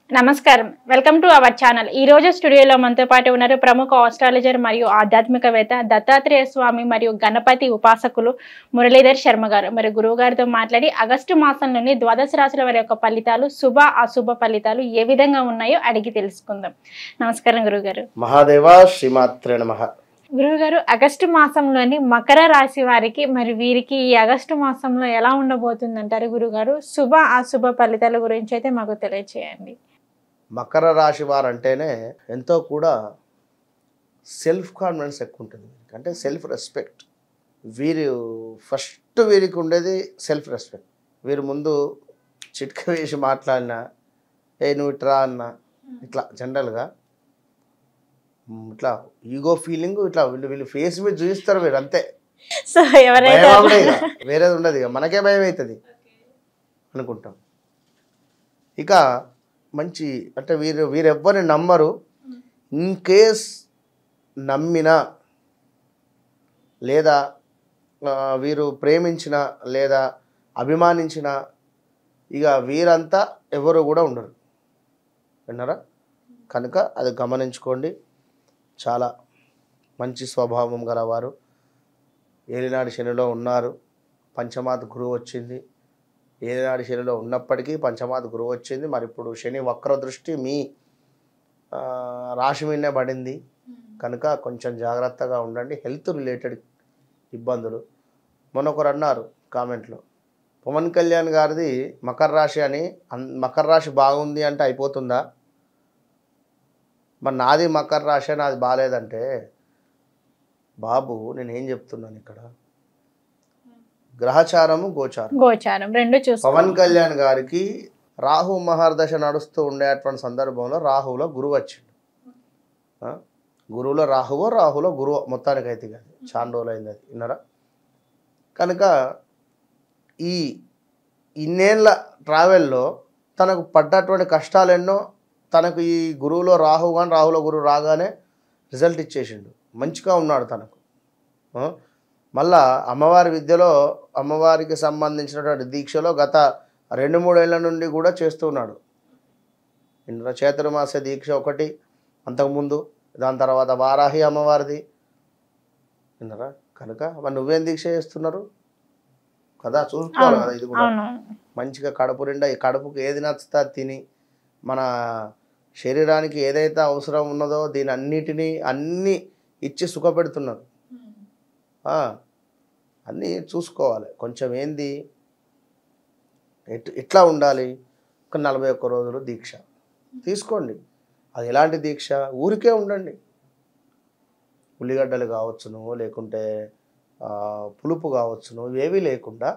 నమస్కారం welcome to our channel ఈ రోజు స్టూడియోలో మనతో పాటు ఉన్నారు ప్రముఖ ఆస్ట్రాలజర్ మరియు ఆధ్యాత్మికవేత్త దత్తాత్రేయ స్వామి మరియు గణపతి ఉపాసకులు మురళీధర్ శర్మ గారు మరి గురువు గారితో మాట్లాడి ఆగస్టు మాసంలోని ద్వాదశ రాశుల వారి యొక్క ఫలితాలు శుభ అశుభ ఫలితాలు ఏ విధంగా ఉన్నాయో అడిగి తెలుసుకుందాం నమస్కారం గురువు గారు మహాదేవ శ్రీమాత్రే నమ గురువుగారు ఆగస్టు మాసంలోని మకర రాశి వారికి మరి వీరికి ఈ ఆగస్టు మాసంలో ఎలా ఉండబోతుందంటారు గురుగారు శుభ అశుభ ఫలితాల గురించి అయితే మాకు తెలియచేయండి మకర రాశి వారు అంటేనే ఎంతో కూడా సెల్ఫ్ కాన్ఫిడెన్స్ ఎక్కువ ఉంటుంది వీరికి. అంటే సెల్ఫ్ రెస్పెక్ట్ వీరు ఫస్ట్ వీరికి ఉండేది సెల్ఫ్ రెస్పెక్ట్ వీరు ముందు చిట్క వేసి మాట్లాడినా ఏ నువ్వు ఇట్రా అన్న ఇట్లా జనరల్గా మ్, ఇట్లా ఈగో ఫీలింగ్ ఇట్లా వీళ్ళు వీళ్ళు ఫేస్ మీద చూపిస్తారు వీరు అంతే సో ఎవరైతే భయం ఒకటే ఇక. వేరేది ఉండదు ఇక మనకే భయం అవుతుంది అనుకుంటాం ఇక మంచి అంటే వీరు వీరెవ్వరిని నమ్మరు ఇన్ కేస్ నమ్మిన లేదా ఆ, వీరు ప్రేమించిన లేదా అభిమానించిన ఇక వీరంతా ఎవరు కూడా ఉండరు విన్నారా కనుక అది గమనించుకోండి చాలా మంచి స్వభావం గలవారు ఏలినాడు శనిలో ఉన్నారు పంచమాత గురువు వచ్చింది ఏలినాడు శనిలో ఉన్నప్పటికీ పంచమాత గురువు వచ్చింది మరి ఇప్పుడు శని వక్ర దృష్టి మీ ఆ, రాశి మీదనే పడింది కనుక కొంచెం జాగ్రత్తగా ఉండండి హెల్త్ రిలేటెడ్ ఇబ్బందులు మొన్న ఒకరు అన్నారు కామెంట్లో పవన్ కళ్యాణ్ గారిది మకర రాశి అని అన్- మకర రాశి బాగుంది అంటే అయిపోతుందా మరి నాది మకర రాశి నాది బాగాలేదంటే బాబు నేను ఏం చెప్తున్నాను ఇక్కడ గ్రహచారము గోచారం గోచారం రెండు చూసుకో పవన్ కళ్యాణ్ గారికి రాహు మహర్దశ నడుస్తూ ఉండేటువంటి సందర్భంలో రాహులో గురువు వచ్చిండు ఆ? గురువులో రాహువో రాహులో గురువు మొత్తానికి అయితే కాదు చాలా రోజులు అయింది అది విన్నారా కనుక ఈ ఇన్నేళ్ళ ట్రావెల్లో తనకు పడ్డటువంటి కష్టాలు ఎన్నో తనకు ఈ గురువులో రాహు కానీ రాహులో గురువు రాగానే రిజల్ట్ ఇచ్చేసిండు మంచిగా ఉన్నాడు తనకు ఆ? మళ్ళా అమ్మవారి విద్యలో అమ్మవారికి సంబంధించినటువంటి దీక్షలో గత రెండు మూడేళ్ల నుండి కూడా చేస్తున్నాడు ఇందులో చేతుర్మాస దీక్ష ఒకటి అంతకుముందు దాని తర్వాత వారాహి అమ్మవారిది విన్నారా కనుక మరి నువ్వేం దీక్ష చేస్తున్నారు కదా చూసుకోవాలి కదా ఇది కూడా అవును మంచిగా కడుపు నిండా ఈ కడుపుకి ఏది నచ్చుతా అది తిని మన శరీరానికి ఏదైతే అవసరం ఉన్నదో దీని అన్నిటినీ అన్నీ ఇచ్చి సుఖపెడుతున్నారు ఆ, అన్నీ చూసుకోవాలి కొంచెం ఏంది ఎట్ ఎట్లా ఉండాలి ఒక నలభై ఒక్క రోజులు దీక్ష తీసుకోండి అది ఎలాంటి దీక్ష ఊరికే ఉండండి ఉల్లిగడ్డలు కావచ్చును లేకుంటే ఆ, పులుపు కావచ్చును ఇవేవీ లేకుండా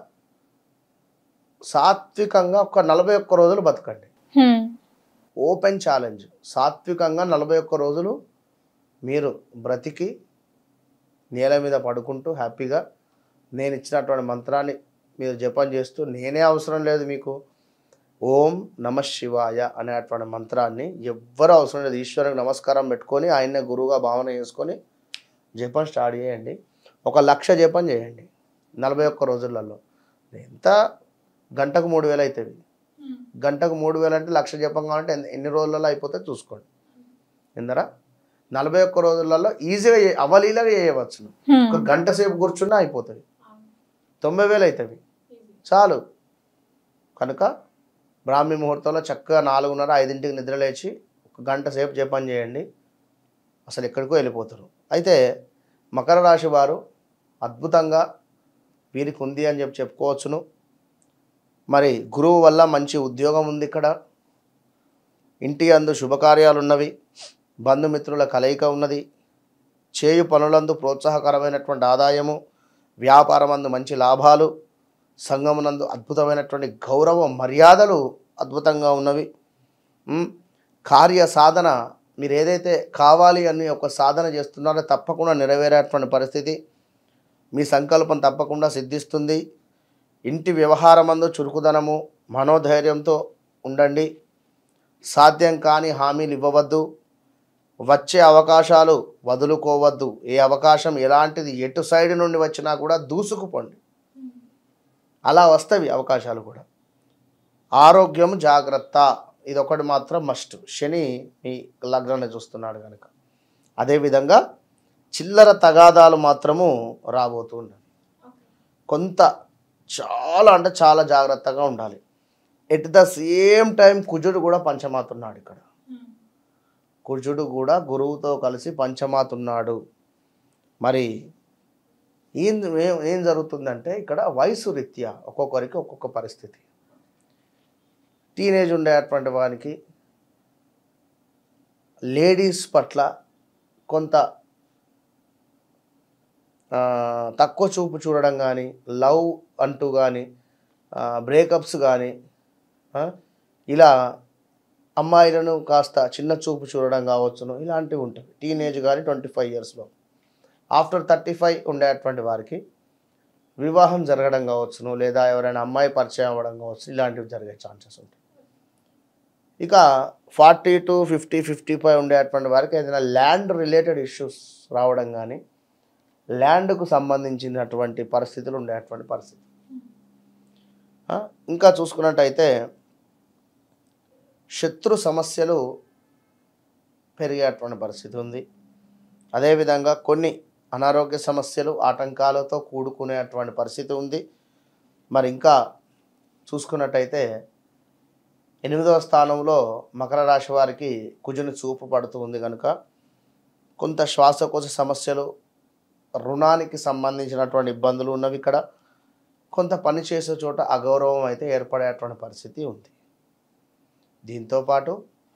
సాత్వికంగా ఒక నలభై ఒక్క రోజులు బతకండి హ్మ్. ఓపెన్ ఛాలెంజ్ సాత్వికంగా నలభై ఒక్క రోజులు మీరు బ్రతికి నేల మీద పడుకుంటూ హ్యాపీగా నేను ఇచ్చినటువంటి మంత్రాన్ని మీరు జపం చేస్తూ నేనే అవసరం లేదు మీకు ఓం నమ శివాయ అనేటువంటి మంత్రాన్ని ఎవ్వరూ అవసరం లేదు ఈశ్వరునికి నమస్కారం పెట్టుకొని ఆయన్నే గురువుగా భావన చేసుకొని జపం స్టార్ట్ చేయండి ఒక లక్ష జపం చేయండి నలభై ఒక్క రోజులలో ఎంత గంటకు మూడు వేలు అవుతుంది గంటకు మూడు వేలు అంటే లక్ష జపం కావాలంటే ఎన్ని- ఎన్ని రోజులలో అయిపోతే చూసుకోండి ఇందరా నలభై ఒక్క రోజులలో ఈజీగా చే- అవలీలగా చేయవచ్చు హ్మ్. ఒక గంట సేపు కూర్చున్నా అయిపోతుంది తొంభై వేలు అవుతుంది చాలు కనుక బ్రాహ్మీ ముహూర్తంలో చక్కగా నాలుగున్నర ఐదింటికి నిద్ర లేచి ఒక గంట సేపు జపం చేయండి అసలు ఎక్కడికో వెళ్ళిపోతారు అయితే మకర రాశి వారు అద్భుతంగా వీరికి ఉంది అని చెప్పి చెప్పుకోవచ్చును మరి గురువు వల్ల మంచి ఉద్యోగం ఉంది ఇక్కడ ఇంటి అందు శుభకార్యాలు ఉన్నవి బంధుమిత్రుల కలయిక ఉన్నది చేయు పనులందు ప్రోత్సాహకరమైనటువంటి ఆదాయము వ్యాపారమందు మంచి లాభాలు సంఘమునందు అద్భుతమైనటువంటి గౌరవ మర్యాదలు అద్భుతంగా ఉన్నవి ఉమ్, కార్య సాధన మీరు ఏదైతే కావాలి అని ఒక సాధన చేస్తున్నారో తప్పకుండా నెరవేరేటువంటి పరిస్థితి మీ సంకల్పం తప్పకుండా సిద్ధిస్తుంది ఇంటి వ్యవహారమందు చురుకుదనము మనోధైర్యంతో ఉండండి సాధ్యం కాని హామీలు ఇవ్వవద్దు వచ్చే అవకాశాలు వదులుకోవద్దు ఏ అవకాశం ఎలాంటిది ఎటు సైడ్ నుండి వచ్చినా కూడా దూసుకుపోండి అలా వస్తవి అవకాశాలు కూడా ఆరోగ్యం జాగ్రత్త ఇది ఒకటి మాత్రం మస్ట్ శని మీ లగ్నాన్ని చూస్తున్నాడు కనుక అదేవిధంగా చిల్లర తగాదాలు మాత్రము రాబోతూ ఉండాలి కొంత చాలా అంటే చాలా జాగ్రత్తగా ఉండాలి ఎట్ ద సేమ్ టైం కుజుడు కూడా పంచమాతున్నాడు ఇక్కడ కుజుడు కూడా గురువుతో కలిసి పంచమాతున్నాడు మరి ఏం ఏం- ఏం జరుగుతుందంటే ఇక్కడ వయసు రీత్యా ఒక్కొక్కరికి ఒక్కొక్క పరిస్థితి టీనేజ్ ఉండేటువంటి వానికి లేడీస్ పట్ల కొంత ఆ, తక్కువ చూపు చూడడం కానీ లవ్ అంటూ కానీ బ్రేకప్స్ కానీ ఇలా అమ్మాయిలను కాస్త చిన్న చూపు చూడడం కావచ్చును ఇలాంటివి ఉంటాయి టీనేజ్ కానీ ట్వంటీ ఫైవ్ ఇయర్స్లో ఆఫ్టర్ థర్టీ ఫైవ్ ఉండేటువంటి వారికి వివాహం జరగడం కావచ్చును లేదా ఎవరైనా అమ్మాయి పరిచయం అవ్వడం కావచ్చు ఇలాంటివి జరిగే ఛాన్సెస్ ఉంటాయి ఇక forty to fifty fifty five ఉండేటువంటి వారికి ఏదైనా ల్యాండ్ రిలేటెడ్ ఇష్యూస్ రావడం కానీ ల్యాండ్కు సంబంధించినటువంటి పరిస్థితులు ఉండేటువంటి పరిస్థితి ఆ, ఇంకా చూసుకున్నట్టయితే శత్రు సమస్యలు పెరిగేటువంటి పరిస్థితి ఉంది అదేవిధంగా కొన్ని అనారోగ్య సమస్యలు ఆటంకాలతో కూడుకునేటువంటి పరిస్థితి ఉంది మరి ఇంకా చూసుకున్నట్టయితే ఎనిమిదవ స్థానంలో మకర రాశి వారికి కుజుని చూపు పడుతూ ఉంది కనుక కొంత శ్వాసకోశ సమస్యలు రుణానికి సంబంధించినటువంటి ఇబ్బందులు ఉన్నవి ఇక్కడ కొంత పని చేసే చోట అగౌరవం అయితే ఏర్పడేటువంటి పరిస్థితి ఉంది దీంతోపాటు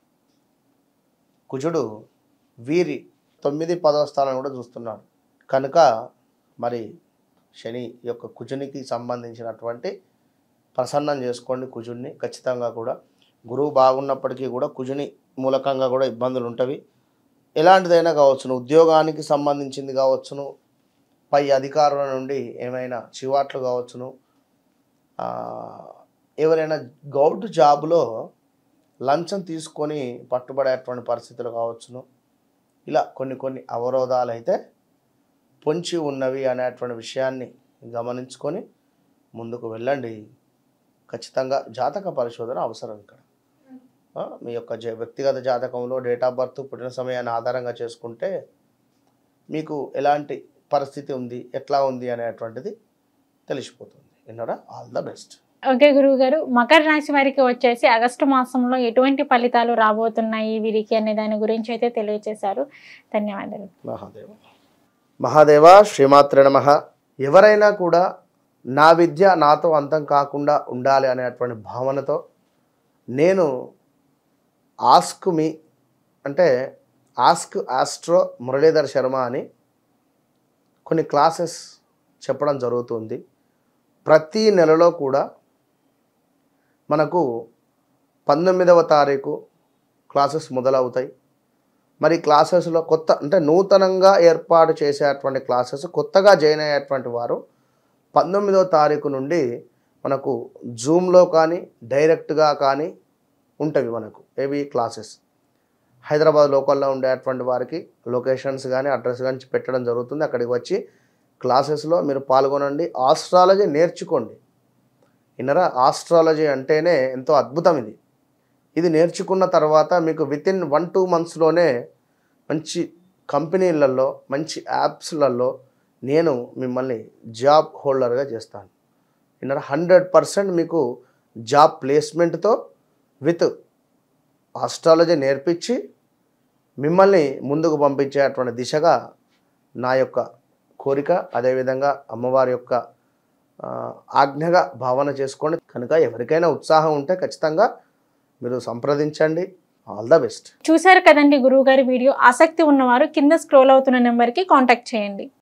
కుజుడు వీరి తొమ్మిది పదవ స్థానం కూడా చూస్తున్నాడు కనుక మరి శని యొక్క కుజునికి సంబంధించినటువంటి ప్రసన్నం చేసుకోండి కుజుడిని ఖచ్చితంగా కూడా గురువు బాగున్నప్పటికీ కూడా కుజుని మూలకంగా కూడా ఇబ్బందులు ఉంటవి ఎలాంటిదైనా కావచ్చును ఉద్యోగానికి సంబంధించింది కావచ్చును పై అధికారుల నుండి ఏమైనా చివాట్లు కావచ్చును ఆ, ఎవరైనా గౌడ్ జాబ్లో లంచం తీసుకొని పట్టుబడేటువంటి పరిస్థితులు కావచ్చును ఇలా కొన్ని కొన్ని అవరోధాలు అయితే పొంచి ఉన్నవి అనేటువంటి విషయాన్ని గమనించుకొని ముందుకు వెళ్ళండి ఖచ్చితంగా జాతక పరిశోధన అవసరం ఇక్కడ ఆ, మీ యొక్క జ- వ్యక్తిగత జాతకంలో డేట్ ఆఫ్ బర్త్ పుట్టిన సమయాన్ని ఆధారంగా చేసుకుంటే మీకు ఎలాంటి పరిస్థితి ఉంది ఎట్లా ఉంది అనేటువంటిది తెలిసిపోతుంది విన్నారా ఆల్ ద బెస్ట్ ఓకే గురువు గారు మకర రాశి వారికి వచ్చేసి ఆగస్టు మాసంలో ఎటువంటి ఫలితాలు రాబోతున్నాయి వీరికి అనే దాని గురించి అయితే తెలియజేశారు ధన్యవాదాలు మహాదేవ మహాదేవ శ్రీమాత్ర నమ ఎవరైనా కూడా నా విద్య నాతో అంతం కాకుండా ఉండాలి అనేటువంటి భావనతో నేను ఆస్క్ మీ అంటే ఆస్క్ ఆస్ట్రో మురళీధర్ శర్మ అని కొన్ని క్లాసెస్ చెప్పడం జరుగుతుంది ప్రతి నెలలో కూడా మనకు పంతొమ్మిదవ తారీఖు క్లాసెస్ మొదలవుతాయి మరి క్లాసెస్లో కొత్త అంటే నూతనంగా ఏర్పాటు చేసేటువంటి క్లాసెస్ కొత్తగా జాయిన్ అయ్యేటువంటి వారు పంతొమ్మిదవ తారీఖు నుండి మనకు జూమ్లో కానీ డైరెక్ట్గా కానీ ఉంటవి మనకు ఏవి క్లాసెస్ హైదరాబాద్ లోకల్లో ఉండేటువంటి వారికి లొకేషన్స్ కానీ అడ్రస్ కానీ పెట్టడం జరుగుతుంది అక్కడికి వచ్చి క్లాసెస్లో మీరు పాల్గొనండి ఆస్ట్రాలజీ నేర్చుకోండి ఇన్నరా ఆస్ట్రాలజీ అంటేనే ఎంతో అద్భుతం ఇది ఇది నేర్చుకున్న తర్వాత మీకు విత్ ఇన్ వన్ టూ మంత్స్లోనే మంచి కంపెనీలలో మంచి యాప్స్లలో నేను మిమ్మల్ని జాబ్ హోల్డర్గా చేస్తాను విన్నరా హండ్రెడ్ పర్సెంట్ మీకు జాబ్ ప్లేస్మెంట్తో విత్ ఆస్ట్రాలజీ నేర్పించి మిమ్మల్ని ముందుకు పంపించేటువంటి దిశగా నా యొక్క కోరిక అదేవిధంగా అమ్మవారి యొక్క ఆ, ఆజ్ఞగా భావన చేసుకోండి కనుక ఎవరికైనా ఉత్సాహం ఉంటే ఖచ్చితంగా మీరు సంప్రదించండి ఆల్ ద బెస్ట్ చూశారు కదండి గురువు గారి వీడియో ఆసక్తి ఉన్నవారు కింద స్క్రోల్ అవుతున్న నెంబర్కి కాంటాక్ట్ చేయండి